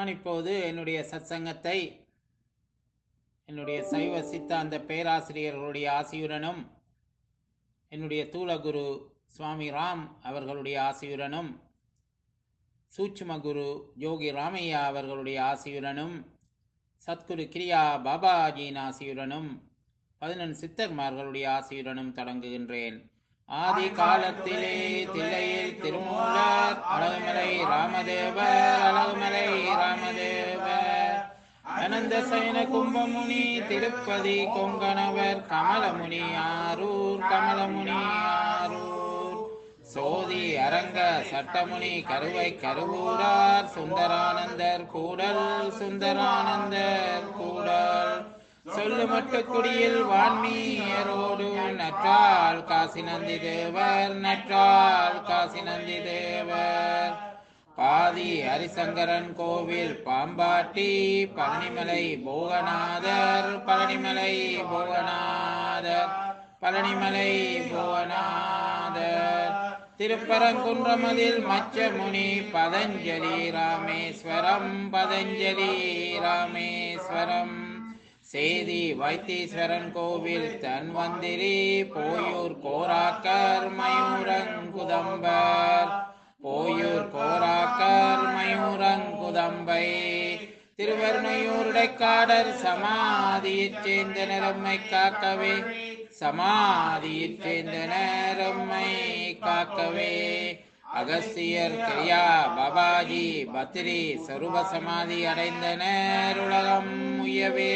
நான் இப்போது என்னுடைய சத்சங்கத்தை என்னுடைய சைவ சித்தாந்த பேராசிரியர்களுடைய ஆசியுடனும் என்னுடைய தூளகுரு சுவாமி ராம் அவர்களுடைய ஆசியுடனும் சூட்சும குரு யோகி ராமையா அவர்களுடைய ஆசியுடனும் சத்குரு கிரியா பாபாஜியின் ஆசியுடனும் பதினெண் சித்தர்மார்களுடைய ஆசியுடனும் தொடங்குகின்றேன் ஆதி காலத்திலே தில்லையில் திருமூலர் அழகுமலை ராமதேவர் அழகுமலை ராமதேவர் அனந்த சயன கும்பமுனி திருப்பதி கொங்கணவர் கமலமுனி ஆரூர் கமலமுனி ஆரூர் சோதி அரங்க சட்டமுனி கருவை கருவூரார் சுந்தரானந்தர் கூடல் சுந்தரானந்தர் கூடல் சொல்லு குடியில் வான்மீயரோடு நற்றால் காசி நந்தி தேவர் நற்றால் காசி நந்தி தேவர் பாதி ஹரிசங்கரன் கோவில் பாம்பாட்டி பழனிமலை போகநாதர் பழனிமலை போகநாதர் பழனிமலை போகநாதர் திருப்பரங்குன்றமதில் மச்சமுனி பதஞ்சலி ராமேஸ்வரம் பதஞ்சலி ராமேஸ்வரம் சேதி வைத்தீஸ்வரன் கோவில் தன்வந்திரி போயூர் கோராக்கர் மயூரங்குதம்பர் போயூர் கோராக்கர் மயூரங்குதம்பை திருவர்ணையூருடைக்காடர் சமாதியைச் சேர்ந்த நிறம்மை காக்கவே சமாதியைச் சேர்ந்த நேரம்மை காக்கவே அகஸ்தியர் கிரியா பாபாஜி பத்ரி சருப சமாதி அடைந்தனர் உலகம் உயவே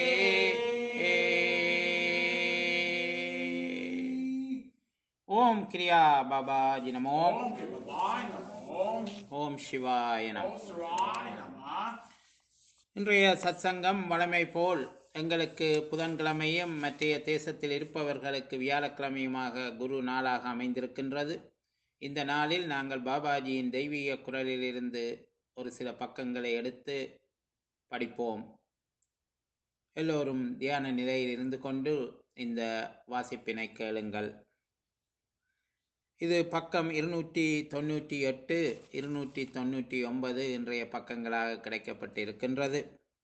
ஓம் கிரியா பாபாஜி நமோ ஓம் சிவாய ஓம் ஓம் சிவாய நமோ ஓம் சிவாய நம இன்றைய சத்சங்கம் வழமை போல் எங்களுக்கு புதன்கிழமையும் மற்றைய தேசத்தில் இருப்பவர்களுக்கு வியாழக்கிழமையுமாக குரு நாளாக அமைந்திருக்கின்றது இந்த நாளில் நாங்கள் பாபாஜியின் தெய்வீக குரலிலிருந்து ஒரு சில பக்கங்களை எடுத்து படிப்போம் எல்லோரும் தியான நிலையில் இருந்து கொண்டு இந்த வாசிப்பினை கேளுங்கள் இது பக்கம் இருநூற்றி தொண்ணூற்றி எட்டு இருநூற்றி தொண்ணூற்றி ஒன்பது இன்றைய பக்கங்களாக கிடைக்கப்பட்டிருக்கின்றது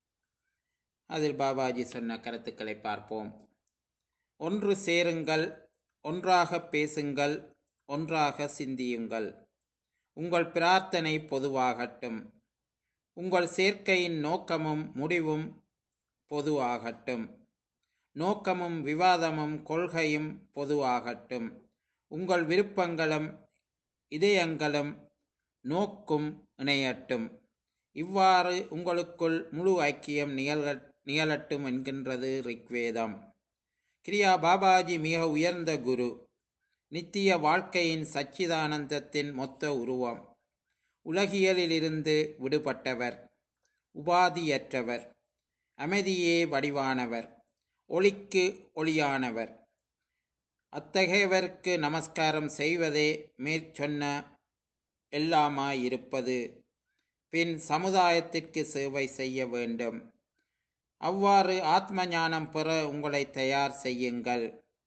அதில் பாபாஜி சொன்ன கருத்துக்களை பார்ப்போம் ஒன்று சேருங்கள் ஒன்றாக பேசுங்கள் ஒன்றாக சிந்தியுங்கள் உங்கள் பிரார்த்தனை பொதுவாகட்டும் உங்கள் சேர்க்கையின் நோக்கமும் முடிவும் பொதுவாகட்டும் நோக்கமும் விவாதமும் கொள்கையும் பொதுவாகட்டும் உங்கள் விருப்பங்களும் இதயங்களும் நோக்கும் இணையட்டும் இவ்வாறு உங்களுக்குள் முழு ஐக்கியம் நிகழ நிகழட்டும் என்கின்றது ரிக்வேதம் கிரியா பாபாஜி மிக உயர்ந்த குரு நித்திய வாழ்க்கையின் சச்சிதானந்தத்தின் மொத்த உருவம் உலகியலிலிருந்து விடுபட்டவர் உபாதியற்றவர் அமைதியே வடிவானவர் ஒளிக்கு ஒளியானவர் அத்தகையவருக்கு நமஸ்காரம் செய்வதே மேற்சொன்ன எல்லாமாயிருப்பது பின் சமுதாயத்திற்கு சேவை செய்ய வேண்டும் அவ்வாறு ஆத்ம ஞானம் பெற உங்களை தயார் செய்யுங்கள்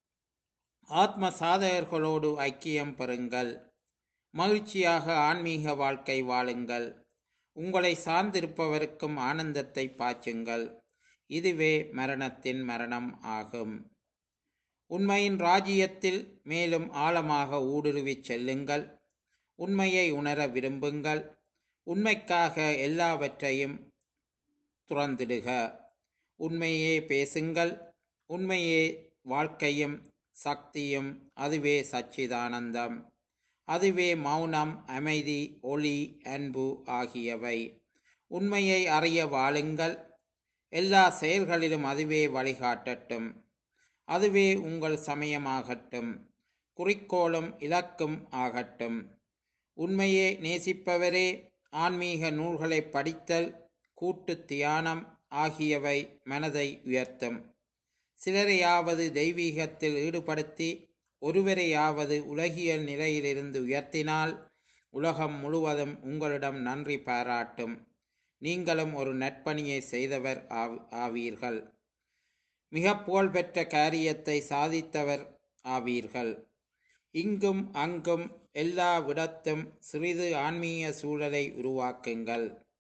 ஆத்ம சாதகர்களோடு ஐக்கியம் பெறுங்கள் மகிழ்ச்சியாக ஆன்மீக வாழ்க்கை வாழுங்கள் உங்களை சார்ந்திருப்பவருக்கும் ஆனந்தத்தை பாய்ச்சுங்கள் இதுவே மரணத்தின் மரணம் ஆகும் உண்மையின் ராஜ்யத்தில் மேலும் ஆழமாக ஊடுருவிச் செல்லுங்கள் உண்மையை உணர விரும்புங்கள் உண்மைக்காக எல்லாவற்றையும் துறந்திடுக உண்மையே பேசுங்கள் உண்மையே வாழ்க்கையும் சக்தியும் அதுவே சச்சிதானந்தம் அதுவே மௌனம் அமைதி ஒளி அன்பு ஆகியவை உண்மையை அறிய வாழுங்கள் எல்லா செயல்களிலும் அதுவே வழிகாட்டட்டும் அதுவே உங்கள் சமயமாகட்டும் குறிக்கோளும் இலக்கும் ஆகட்டும் உண்மையே நேசிப்பவரே ஆன்மீக நூல்களை படித்தல் கூட்டு தியானம் ஆகியவை மனதை உயர்த்தும் சிலரையாவது தெய்வீகத்தில் ஈடுபடுத்தி ஒருவரையாவது உலகியல் நிலையிலிருந்து உயர்த்தினால் உலகம் முழுவதும் உங்களிடம் நன்றி பாராட்டும் நீங்களும் ஒரு நற்பணியை செய்தவர் ஆவ்- ஆவீர்கள் மிக புகழ்பெற்ற காரியத்தை சாதித்தவர் ஆவீர்கள் இங்கும் அங்கும் எல்லா விடத்தும் சிறிது ஆன்மீக சூழலை உருவாக்குங்கள்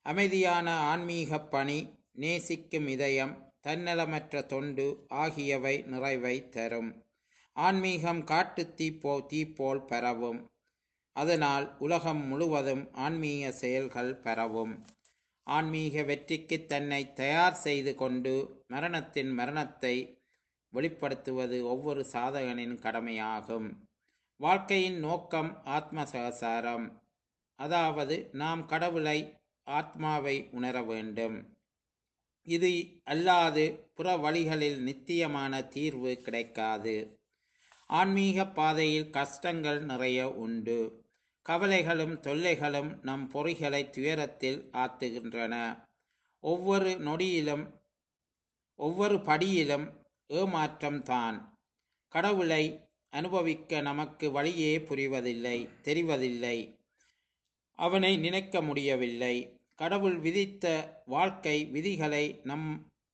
அமைதியான ஆன்மீக பணி நேசிக்கும் இதயம் தன்னலமற்ற தொண்டு ஆகியவை நிறைவை தரும் ஆன்மீகம் காட்டு தீப்போ தீப்போல் பரவும் அதனால் உலகம் முழுவதும் ஆன்மீக செயல்கள் பரவும் ஆன்மீக வெற்றிக்கு தன்னை தயார் செய்து கொண்டு மரணத்தின் மரணத்தை வெளிப்படுத்துவது ஒவ்வொரு சாதகனின் கடமையாகும் வாழ்க்கையின் நோக்கம் ஆத்ம சகசாரம் அதாவது நாம் கடவுளை ஆத்மாவை உணர வேண்டும் இது அல்லாது புற வழிகளில் நித்தியமான தீர்வு கிடைக்காது ஆன்மீக பாதையில் கஷ்டங்கள் நிறைய உண்டு கவலைகளும் தொல்லைகளும் நம் பொறிகளை துயரத்தில் ஆத்துகின்றன ஒவ்வொரு நொடியிலும் ஒவ்வொரு படியிலும் ஏமாற்றம் தான் கடவுளை அனுபவிக்க நமக்கு வழியே புரிவதில்லை தெரிவதில்லை அவனை நினைக்க முடியவில்லை கடவுள் விதித்த வாழ்க்கை விதிகளை நம்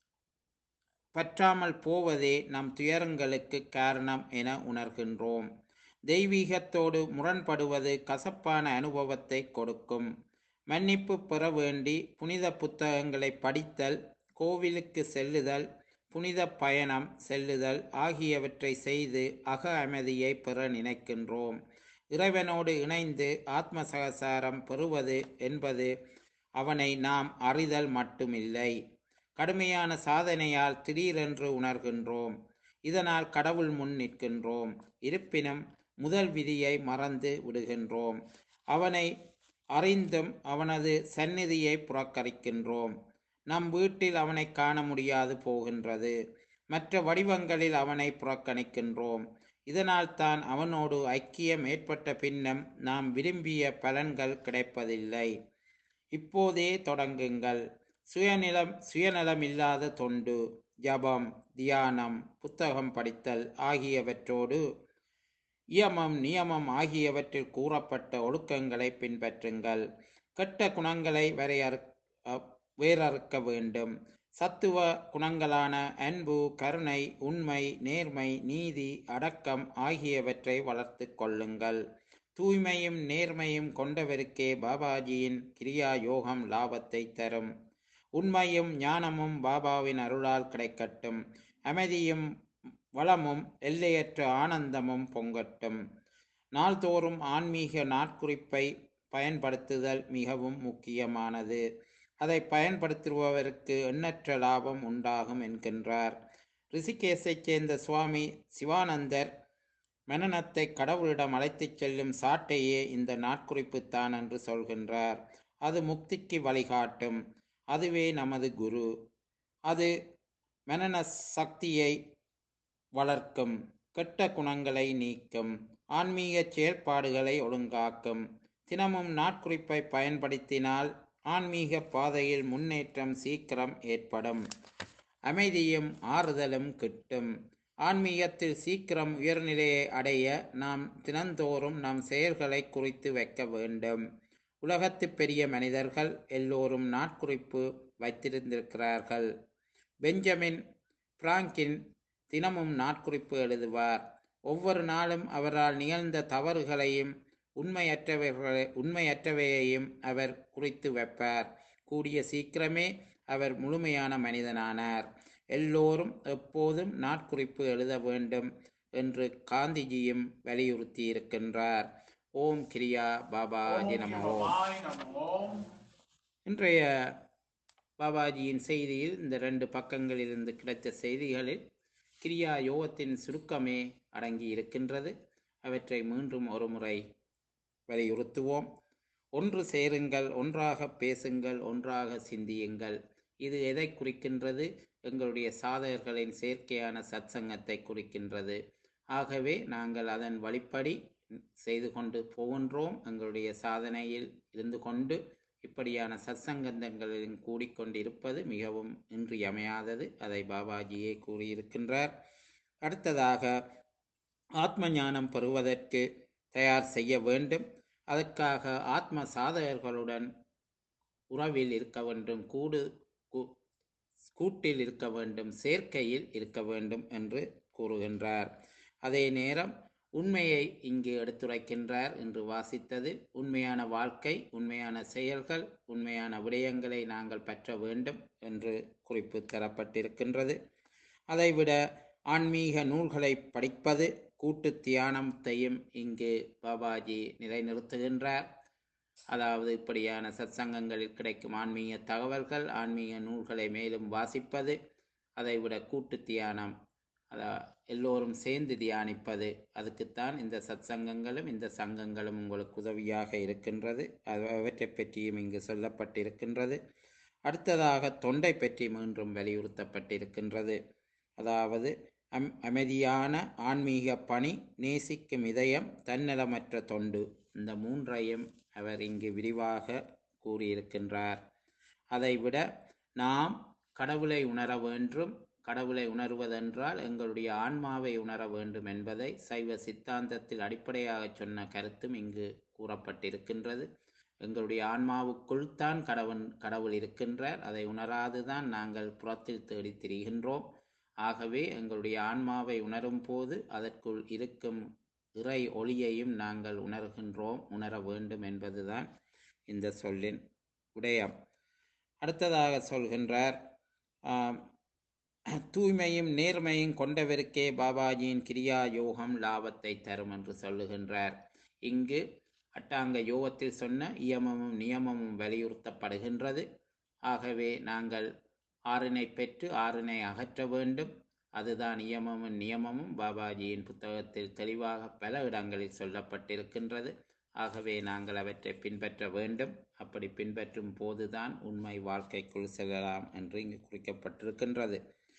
பற்றாமல் போவதே நம் துயரங்களுக்கு காரணம் என உணர்கின்றோம் தெய்வீகத்தோடு முரண்படுவது கசப்பான அனுபவத்தை கொடுக்கும் மன்னிப்பு பெற வேண்டி புனித புத்தகங்களை படித்தல் கோவிலுக்கு செல்லுதல் புனித பயணம் செல்லுதல் ஆகியவற்றை செய்து அக அமைதியை பெற நினைக்கின்றோம் இறைவனோடு இணைந்து ஆத்ம சகசாரம் பெறுவது என்பது அவனை நாம் அறிதல் மட்டுமில்லை கடுமையான சாதனையால் திடீரென்று உணர்கின்றோம் இதனால் கடவுள் முன் நிற்கின்றோம் இருப்பினும் முதல் விதியை மறந்து விடுகின்றோம் அவனை அறிந்தும் அவனது சந்நிதியை புறக்கணிக்கின்றோம் நம் வீட்டில் அவனை காண முடியாது போகின்றது மற்ற வடிவங்களில் அவனை புறக்கணிக்கின்றோம் இதனால் தான் அவனோடு ஐக்கியம் ஏற்பட்ட பின்னம் நாம் விரும்பிய பலன்கள் கிடைப்பதில்லை இப்போதே தொடங்குங்கள் சுயநலம் சுயநலமில்லாத தொண்டு ஜபம் தியானம் புத்தகம் படித்தல் ஆகியவற்றோடு இயமம் நியமம் ஆகியவற்றில் கூறப்பட்ட ஒழுக்கங்களை பின்பற்றுங்கள் கெட்ட குணங்களை வரையறு அ- வேறறுக்க வேண்டும் சத்துவ குணங்களான அன்பு கருணை உண்மை நேர்மை நீதி அடக்கம் ஆகியவற்றை வளர்த்து கொள்ளுங்கள் தூய்மையும் நேர்மையும் கொண்டவருக்கே பாபாஜியின் கிரியா யோகம் லாபத்தை தரும் உண்மையும் ஞானமும் பாபாவின் அருளால் கிடைக்கட்டும் அமைதியும் வளமும் எல்லையற்ற ஆனந்தமும் பொங்கட்டும் நாள்தோறும் ஆன்மீக நாட்குறிப்பை பயன்படுத்துதல் மிகவும் முக்கியமானது அதை பயன்படுத்துபவருக்கு எண்ணற்ற லாபம் உண்டாகும் என்கின்றார் ரிஷிகேஷைச் சேர்ந்த சுவாமி சிவானந்தர் மனநத்தை கடவுளிடம் அழைத்துச் செல்லும் சாட்டையே இந்த நாட்குறிப்பு தான் என்று சொல்கின்றார் அது முக்திக்கு வழிகாட்டும் அதுவே நமது குரு அது மனன சக்தியை வளர்க்கும் கெட்ட குணங்களை நீக்கும் ஆன்மீக செயல்பாடுகளை ஒழுங்காக்கும் தினமும் நாட்குறிப்பை பயன்படுத்தினால் ஆன்மீக பாதையில் முன்னேற்றம் சீக்கிரம் ஏற்படும் அமைதியும் ஆறுதலும் கிட்டும் ஆன்மீகத்தில் சீக்கிரம் உயர்நிலையை அடைய நாம் தினந்தோறும் நம் செயல்களை குறித்து வைக்க வேண்டும் உலகத்து பெரிய மனிதர்கள் எல்லோரும் நாட்குறிப்பு வைத்திருந்திருக்கிறார்கள் பெஞ்சமின் பிராங்கின் தினமும் நாட்குறிப்பு எழுதுவார் ஒவ்வொரு நாளும் அவரால் நிகழ்ந்த தவறுகளையும் உண்மையற்றவர்களை உண்மையற்றவையையும் அவர் குறித்து வைப்பார் கூடிய சீக்கிரமே அவர் முழுமையான மனிதனானார் எல்லோரும் எப்போதும் நாட்குறிப்பு எழுத வேண்டும் என்று காந்திஜியும் வலியுறுத்தி இருக்கின்றார் ஓம் கிரியா பாபாஜி நம ஓம் சிவாய நமோ இன்றைய பாபாஜியின் செய்தியில் இந்த ரெண்டு பக்கங்களிலிருந்து கிடைத்த செய்திகளில் கிரியா யோகத்தின் சுருக்கமே அடங்கி இருக்கின்றது அவற்றை மீண்டும் ஒரு முறை வலியுறுத்துவோம் ஒன்று சேருங்கள் ஒன்றாக பேசுங்கள் ஒன்றாக சிந்தியுங்கள் இது எதை குறிக்கின்றது எங்களுடைய சாதகர்களின் செயற்கையான சத்சங்கத்தை குறிக்கின்றது ஆகவே நாங்கள் அதன் வழிப்படி செய்து கொண்டு போகின்றோம் எங்களுடைய சாதனையில் இருந்து கொண்டு இப்படியான சத்சங்கங்களிலும் கூடிக்கொண்டிருப்பது மிகவும் இன்றியமையாதது அதை பாபாஜியே கூறியிருக்கின்றார் அடுத்ததாக ஆத்ம ஞானம் பெறுவதற்கு தயார் செய்ய வேண்டும் அதற்காக ஆத்ம சாதகர்களுடன் உறவில் இருக்க வேண்டும் கூடு கூ- கூட்டில் இருக்க வேண்டும் சேர்க்கையில் இருக்க வேண்டும் என்று கூறுகின்றார் அதே நேரம் உண்மையை இங்கு எடுத்துரைக்கின்றார் என்று வாசித்தது உண்மையான வாழ்க்கை உண்மையான செயல்கள் உண்மையான விடயங்களை நாங்கள் பற்ற வேண்டும் என்று குறிப்பு தரப்பட்டிருக்கின்றது அதைவிட ஆன்மீக நூல்களை படிப்பது கூட்டு தியானத்தையும் இங்கு பாபாஜி நிலைநிறுத்துகின்றார் அதாவது இப்படியான சத்சங்கங்களில் கிடைக்கும் ஆன்மீக தகவல்கள் ஆன்மீக நூல்களை மேலும் வாசிப்பது அதைவிட கூட்டு தியானம் அதா எல்லோரும் சேர்ந்து தியானிப்பது அதுக்குத்தான் இந்த சத்சங்கங்களும் இந்த சங்கங்களும் உங்களுக்கு உதவியாக இருக்கின்றது அது அவற்றை பற்றியும் இங்கு சொல்லப்பட்டிருக்கின்றது அடுத்ததாக தொண்டை பற்றி மீண்டும் வலியுறுத்தப்பட்டிருக்கின்றது அதாவது அம் அமைதியான ஆன்மீக பணி நேசிக்கும் இதயம் தன்னலமற்ற தொண்டு இந்த மூன்றையும் அவர் இங்கு விரிவாக கூறியிருக்கின்றார் அதைவிட நாம் கடவுளை உணர வேண்டும் கடவுளை உணர்வதென்றால் எங்களுடைய ஆன்மாவை உணர வேண்டும் என்பதை சைவ சித்தாந்தத்தில் அடிப்படையாக சொன்ன கருத்தும் இங்கு கூறப்பட்டிருக்கின்றது எங்களுடைய ஆன்மாவுக்குள் தான் கடவுள் கடவுள் இருக்கின்றார் அதை உணராதுதான் நாங்கள் புறத்தில் தேடி திரிகின்றோம் ஆகவே எங்களுடைய ஆன்மாவை உணரும் போது அதற்குள் இருக்கும் இறை ஒளியையும் நாங்கள் உணர்கின்றோம் உணர வேண்டும் என்பதுதான் இந்த சொல்லின் விடயம் அடுத்ததாக சொல்கின்றார் ஆம், தூய்மையும் நேர்மையும் கொண்டவருக்கே பாபாஜியின் கிரியா யோகம் லாபத்தை தரும் என்று சொல்லுகின்றார் இங்கு அட்டாங்க யோகத்தில் சொன்ன இயமமும் நியமமும் வலியுறுத்தப்படுகின்றது ஆகவே நாங்கள் ஆறினை பெற்று ஆறினை அகற்ற வேண்டும் அதுதான் நியமமும் நியமமும் பாபாஜியின் புத்தகத்தில் தெளிவாக பல இடங்களில் சொல்லப்பட்டிருக்கின்றது ஆகவே நாங்கள் அவற்றை பின்பற்ற வேண்டும் அப்படி பின்பற்றும் போதுதான் உண்மை வாழ்க்கைக்குள் செல்லலாம் என்று இங்கு குறிக்கப்பட்டிருக்கின்றது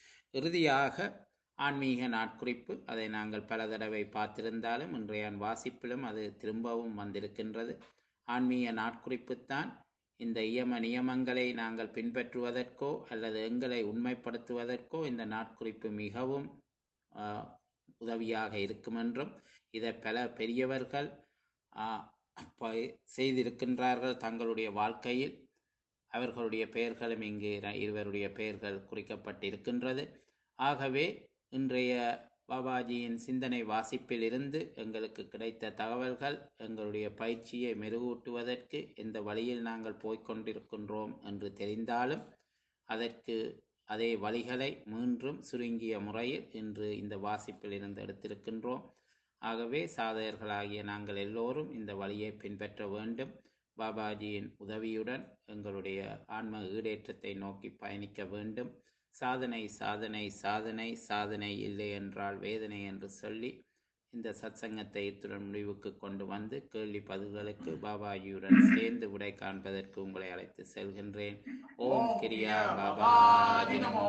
இறுதியாக ஆன்மீக நாட்குறிப்பு அதை நாங்கள் பல தடவை பார்த்திருந்தாலும் இன்றைய வாசிப்பிலும் அது திரும்பவும் வந்திருக்கின்றது ஆன்மீக நாட்குறிப்புத்தான் இந்த இயம நியமங்களை நாங்கள் பின்பற்றுவதற்கோ அல்லது எங்களை உண்மைப்படுத்துவதற்கோ இந்த நாட்குறிப்பு மிகவும் ஆஹ், உதவியாக இருக்கும் என்றும் இதை பல பெரியவர்கள் ஆஹ், ப- செய்திருக்கின்றார்கள் தங்களுடைய வாழ்க்கையில் அவர்களுடைய பெயர்களும் இங்கு இர- இருவருடைய பெயர்கள் குறிக்கப்பட்டிருக்கின்றது ஆகவே இன்றைய பாபாஜியின் சிந்தனை வாசிப்பில் இருந்து எங்களுக்கு கிடைத்த தகவல்கள் எங்களுடைய பயிற்சியை மெருகூட்டுவதற்கு எந்த வழியில் நாங்கள் போய்க் கொண்டிருக்கின்றோம் என்று தெரிந்தாலும் அதற்கு அதே வழிகளை மீண்டும் சுருங்கிய முறையில் இன்று இந்த வாசிப்பில் இருந்து எடுத்திருக்கின்றோம் ஆகவே சாதகர்களாகிய நாங்கள் எல்லோரும் இந்த வழியை பின்பற்ற வேண்டும் பாபாஜியின் உதவியுடன் எங்களுடைய ஆன்ம ஈடேற்றத்தை நோக்கி பயணிக்க வேண்டும் சாதனை சாதனை சாதனை சாதனை இல்லை என்றால் வேதனை என்று சொல்லி இந்த சத்சங்கத்தை இத்துடன் முடிவுக்கு கொண்டு வந்து கேள்வி பதில்களுக்கு பாபாஜியுடன் சேர்ந்து விடை காண்பதற்கு உங்களை அழைத்து செல்கின்றேன் ஓம் கிரியா பாபாஜி நமோ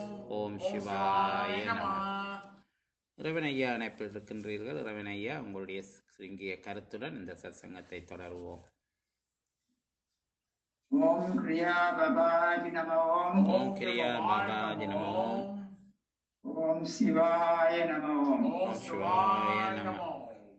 ஓம் சிவாய நம இறைவனையா இணைப்பில் இருக்கின்றீர்கள் இறைவனையா உங்களுடைய சுருங்கிய கருத்துடன் இந்த சத்சங்கத்தை தொடருவோம் ஓம் கிரியா பபாஜி நம ஓம் ஓம் கிரியா பாபாஜி நமோ ஓம் சிவாய நம ஓம் ஓம் சிவாய நமோ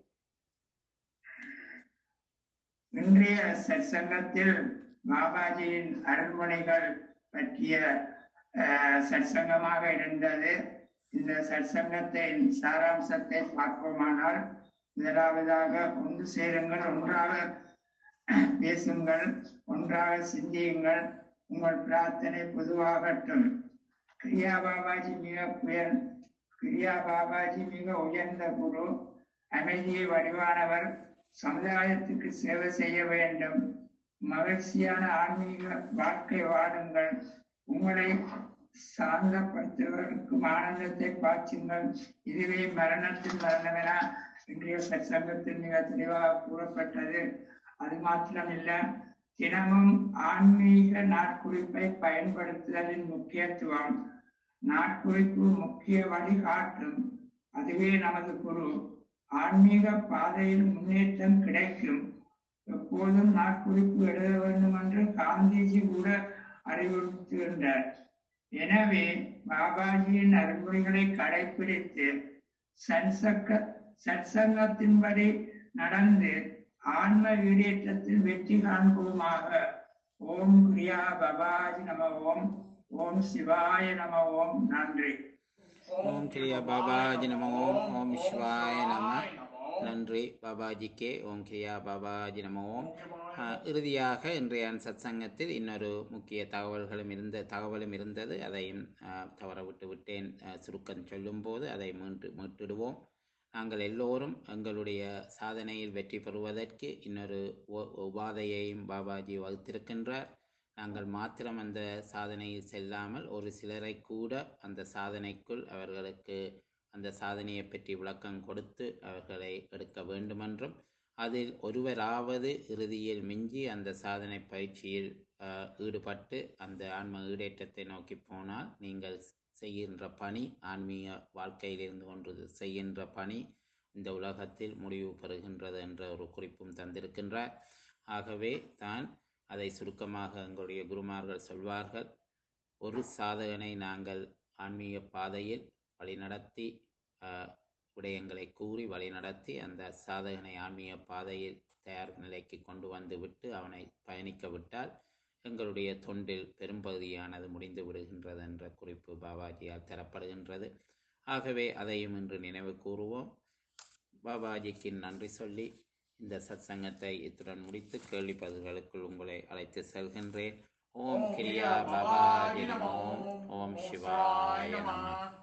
இன்றைய சற்சங்கத்தில் பாபாஜியின் அருள்மொழிகள் பற்றிய அஹ், சற்சங்கமாக இருந்தது இந்த சற்சங்கத்தின் சாராம்சத்தை பார்ப்போமானால் முதலாவதாக ஒன்று சேருங்கள் ஒன்றாக பேசுங்கள் ஒன்றாக சிந்தியுங்கள் உங்கள் பிரார்த்தனை பொதுவாகட்டும் கிரியா பாபாஜி மிக உயர் கிரியா பாபாஜி மிக உயர்ந்த குரு அமைதியை வடிவானவர் சமுதாயத்துக்கு சேவை செய்ய வேண்டும் மகிழ்ச்சியான ஆன்மீக வாழ்க்கை வாடுங்கள் உங்களை சாந்தப்படுத்துவதற்கும் ஆனந்தத்தை பாய்ச்சுங்கள் இதுவே மரணத்தில் மரணமென இன்றைய சற்சங்கத்தில் மிக தெளிவாக கூறப்பட்டது அது மாத்திரமில்ல தினமும் ஆன்மீக நாட்குறிப்பை பயன்படுத்துதலின் முக்கியத்துவம் நாட்குறிப்பு முக்கிய வழிகாட்டும் அதுவே நமது குரு ஆன்மீக பாதையில் முன்னேற்றம் கிடைக்கும் எப்போதும் நாட்குறிப்பு எழுத வேண்டும் என்று காந்திஜி கூட அறிவுறுத்துகின்றார் எனவே பாபாஜியின் அறிவுரைகளை கடைபிடித்து சன்சக்க சற்சங்கத்தின்படி நடந்து ஆன்ம ஈடேற்றத்தில் வெற்றி காண்போமாக ஓம் கிரியா பபாஜி நம ஓம் ஓம் சிவாய நம ஓம் நன்றி ஓம் கிரியா பாபாஜி நமோ ஓம் சிவாய நம நமோ நன்றி பாபாஜிக்கே ஓம் கிரியா பாபாஜி நம ஓம் ஓம் சிவாய ஆஹ், இறுதியாக இன்றைய சத்சங்கத்தில் இன்னொரு முக்கிய தகவல்களும் இருந்த தகவலும் இருந்தது அதையும் ஆஹ், தவற விட்டு விட்டேன் ஆஹ், சுருக்கம் சொல்லும்போது அதை மீண்டு மீட்டிடுவோம் நாங்கள் எல்லோரும் எங்களுடைய சாதனையில் வெற்றி பெறுவதற்கு இன்னொரு உ- உபாதையையும் பாபாஜி வகுத்திருக்கின்றார் நாங்கள் மாத்திரம் அந்த சாதனையில் செல்லாமல் ஒரு சிலரை கூட அந்த சாதனைக்குள் அவர்களுக்கு அந்த சாதனையை பற்றி விளக்கம் கொடுத்து அவர்களை எடுக்க வேண்டுமென்றும் அதில் ஒருவராவது இறுதியில் மிஞ்சி அந்த சாதனை பயிற்சியில் ஆஹ், ஈடுபட்டு அந்த ஆன்ம ஈடேற்றத்தை நோக்கி போனால் நீங்கள் செய்கின்ற பணி ஆன்மீக வாழ்க்கையில் இருந்து கொண்டு செய்கின்ற பணி இந்த உலகத்தில் முடிவு பெறுகின்றது என்ற ஒரு குறிப்பும் தந்திருக்கின்றார் ஆகவே தான் அதை சுருக்கமாக எங்களுடைய குருமார்கள் சொல்வார்கள் ஒரு சாதகனை நாங்கள் ஆன்மீக பாதையில் வழிநடத்தி ஆஹ், விடயங்களை கூறி வழிநடத்தி அந்த சாதகனை ஆன்மீக பாதையில் தயார் நிலைக்கு கொண்டு வந்து விட்டு அவனை பயணிக்க விட்டால் எங்களுடைய தொண்டில் பெரும்பகுதியானது முடிந்து விடுகின்றது என்ற குறிப்பு பாபாஜியால் தரப்படுகின்றது ஆகவே அதையும் இன்று நினைவு கூறுவோம் பாபாஜிக்கு நன்றி சொல்லி இந்த சத்சங்கத்தை இத்துடன் முடித்து கேள்வி பதில்களுக்குள் உங்களை அழைத்து செல்கின்றேன் ஓம் கிரியா பாபாஜி நமோ ஓம் சிவாய நம